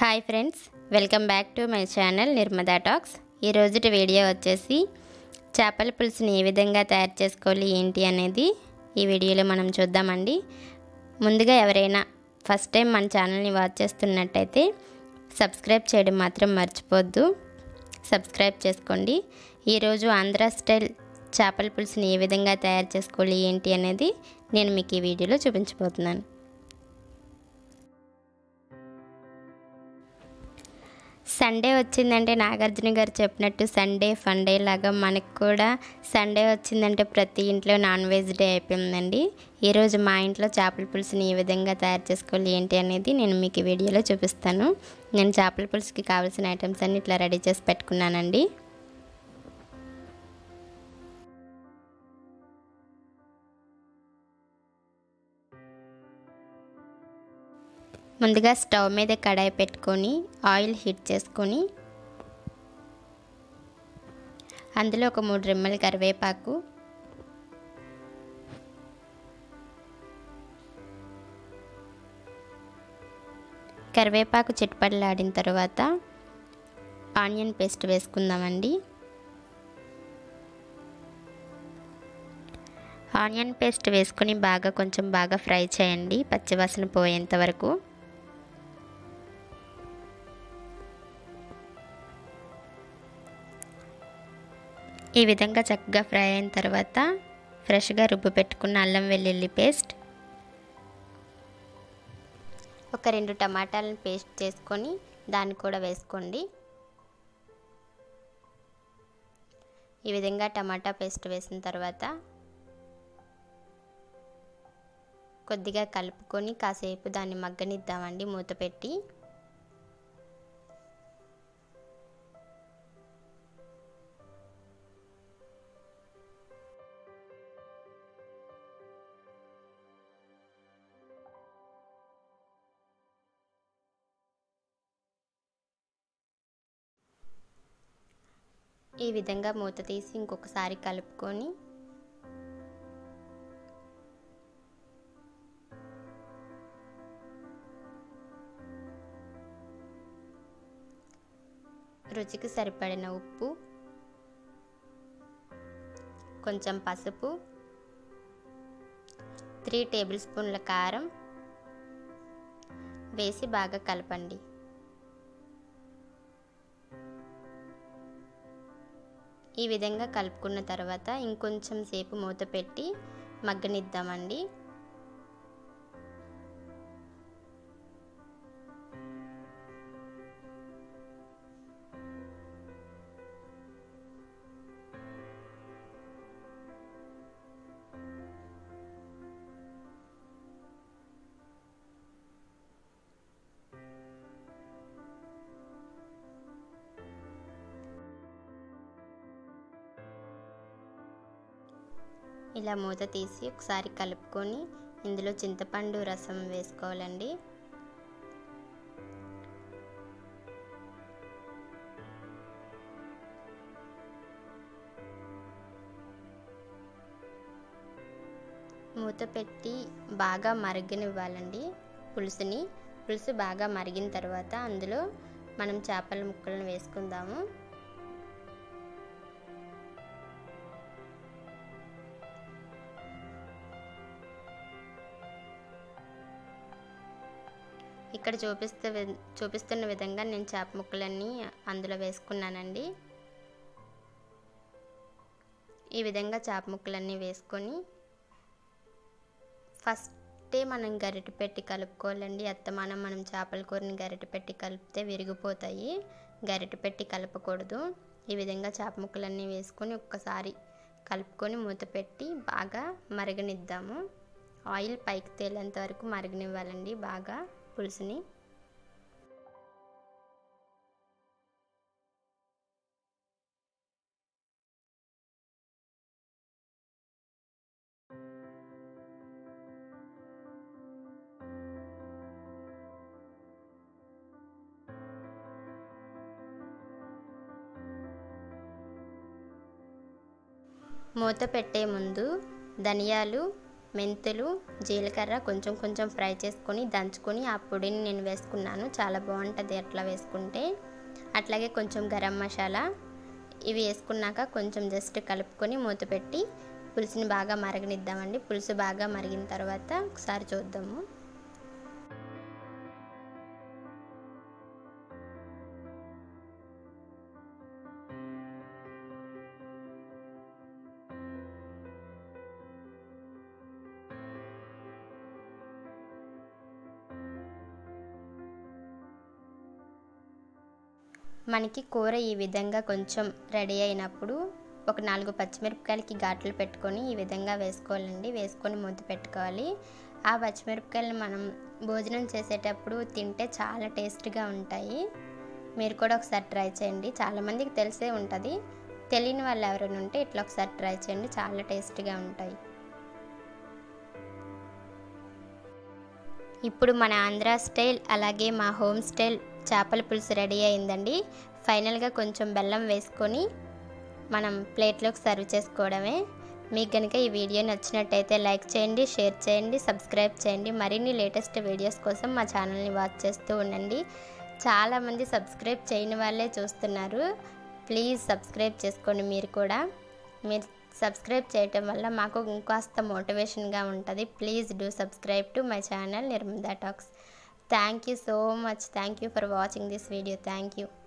hi friends welcome back to my channel Nirmada talks ఈ రోజుటి video వచ్చేసి చేపల పులుసుని ఏ విధంగా తయారు చేసుకోవాలి ఏంటి అనేది ఈ వీడియోలో మనం చూద్దామండి ముందుగా ఎవరైనా ఫస్ట్ టైం మన ఛానల్ని వాచ్ చేస్తున్నట్టయితే సబ్స్క్రైబ్ చేయడం మాత్రం మర్చిపోద్దు సబ్స్క్రైబ్ చేసుకోండి ఈరోజు ఆంధ్ర స్టైల్ చేపల పులుసుని ఏ విధంగా తయారు చేసుకోవాలి ఏంటి అనేది నేను మీకు ఈ వీడియోలో చూపించబోతున్నాను సండే వచ్చిందంటే నాగార్జున గారు చెప్పినట్టు సండే ఫండే లాగా మనకు కూడా సండే వచ్చిందంటే ప్రతి ఇంట్లో నాన్ వెజ్ డే అయిపోయిందండి ఈరోజు మా ఇంట్లో చేపల పులుసుని ఏ విధంగా తయారు చేసుకోవాలి ఏంటి అనేది నేను మీకు ఈ వీడియోలో చూపిస్తాను నేను చేపల పులుసుకి కావాల్సిన ఐటమ్స్ అన్ని ఇట్లా రెడీ చేసి పెట్టుకున్నానండి ముందుగా స్టవ్ మీద కడాయి పెట్టుకొని ఆయిల్ హీట్ చేసుకొని అందులో ఒక మూడు రెమ్మల కరివేపాకు కరివేపాకు చిట్పడలాడిన తర్వాత ఆనియన్ పేస్ట్ వేసుకుందామండి ఆనియన్ పేస్ట్ వేసుకొని బాగా కొంచెం బాగా ఫ్రై చేయండి పచ్చివాసన పోయేంత వరకు ఈ విధంగా చక్కగా ఫ్రై అయిన తర్వాత ఫ్రెష్గా రుబ్బు పెట్టుకున్న అల్లం వెల్లుల్లి పేస్ట్ ఒక రెండు టమాటాలను పేస్ట్ చేసుకొని దాన్ని కూడా వేసుకోండి ఈ విధంగా టమాటా పేస్ట్ వేసిన తర్వాత కొద్దిగా కలుపుకొని కాసేపు దాన్ని మగ్గనిద్దామండి మూత పెట్టి ఈ విధంగా మూత తీసి ఇంకొకసారి కలుపుకొని రుచికి సరిపడిన ఉప్పు కొంచెం పసుపు త్రీ టేబుల్ స్పూన్ల కారం వేసి బాగా కలపండి ఈ విధంగా కలుపుకున్న తర్వాత ఇంకొంచెం సేపు మూత పెట్టి మగ్గనిద్దామండి ఇలా మూత తీసి ఒకసారి కలుపుకొని ఇందులో చింతపండు రసం వేసుకోవాలండి మూత పెట్టి బాగా మరగనివ్వాలండి పులుసుని పులుసు బాగా మరిగిన తర్వాత అందులో మనం చేపల ముక్కలను వేసుకుందాము ఇక్కడ చూపిస్తే చూపిస్తున్న విధంగా నేను చేప ముక్కలన్నీ అందులో వేసుకున్నానండి ఈ విధంగా చేప ముక్కలన్నీ వేసుకొని ఫస్టే మనం గరిటె పెట్టి కలుపుకోవాలండి అత్తమానం మనం చేపల కూరని గరిటె పెట్టి కలిపితే విరిగిపోతాయి గరిటె పెట్టి కలపకూడదు ఈ విధంగా చేప ముక్కలన్నీ వేసుకొని ఒక్కసారి కలుపుకొని మూత పెట్టి బాగా మరగనిద్దాము ఆయిల్ పైకి తేలేంత వరకు మరగనివ్వాలండి బాగా పులుసుని మూత పెట్టే ముందు ధనియాలు మెంతులు జీలకర్ర కొంచెం కొంచెం ఫ్రై చేసుకొని దంచుకొని ఆ పొడిని నేను వేసుకున్నాను చాలా బాగుంటుంది అట్లా వేసుకుంటే అట్లాగే కొంచెం గరం మసాలా ఇవి వేసుకున్నాక కొంచెం జస్ట్ కలుపుకొని మూత పెట్టి పులుసుని బాగా మరగనిద్దామండి పులుసు బాగా మరిగిన తర్వాత ఒకసారి చూద్దాము మనకి కూర ఈ విధంగా కొంచెం రెడీ అయినప్పుడు ఒక నాలుగు పచ్చిమిరపకాయలకి ఘాట్లు పెట్టుకొని ఈ విధంగా వేసుకోవాలండి వేసుకొని మూత పెట్టుకోవాలి ఆ పచ్చిమిరపకాయలు మనం భోజనం చేసేటప్పుడు తింటే చాలా టేస్ట్గా ఉంటాయి మీరు కూడా ఒకసారి ట్రై చేయండి చాలామందికి తెలిసే ఉంటుంది తెలియని వాళ్ళు ఎవరైనా ఉంటే ఇట్లా ఒకసారి ట్రై చేయండి చాలా టేస్ట్గా ఉంటాయి ఇప్పుడు మన ఆంధ్ర స్టైల్ అలాగే మా హోమ్ స్టైల్ చేపల పులుసు రెడీ అయిందండి ఫైనల్గా కొంచెం బెల్లం వేసుకొని మనం ప్లేట్లోకి సర్వ్ చేసుకోవడమే మీకు కనుక ఈ వీడియో నచ్చినట్టయితే లైక్ చేయండి షేర్ చేయండి సబ్స్క్రైబ్ చేయండి మరిన్ని లేటెస్ట్ వీడియోస్ కోసం మా ఛానల్ని వాచ్ చేస్తూ ఉండండి చాలామంది సబ్స్క్రైబ్ చేయని వాళ్ళే చూస్తున్నారు ప్లీజ్ సబ్స్క్రైబ్ చేసుకోండి మీరు కూడా మీరు సబ్స్క్రైబ్ చేయటం వల్ల మాకు ఇంకాస్త మోటివేషన్గా ఉంటుంది please do subscribe to my channel Nirmada talks thank you so much thank you for watching this video thank you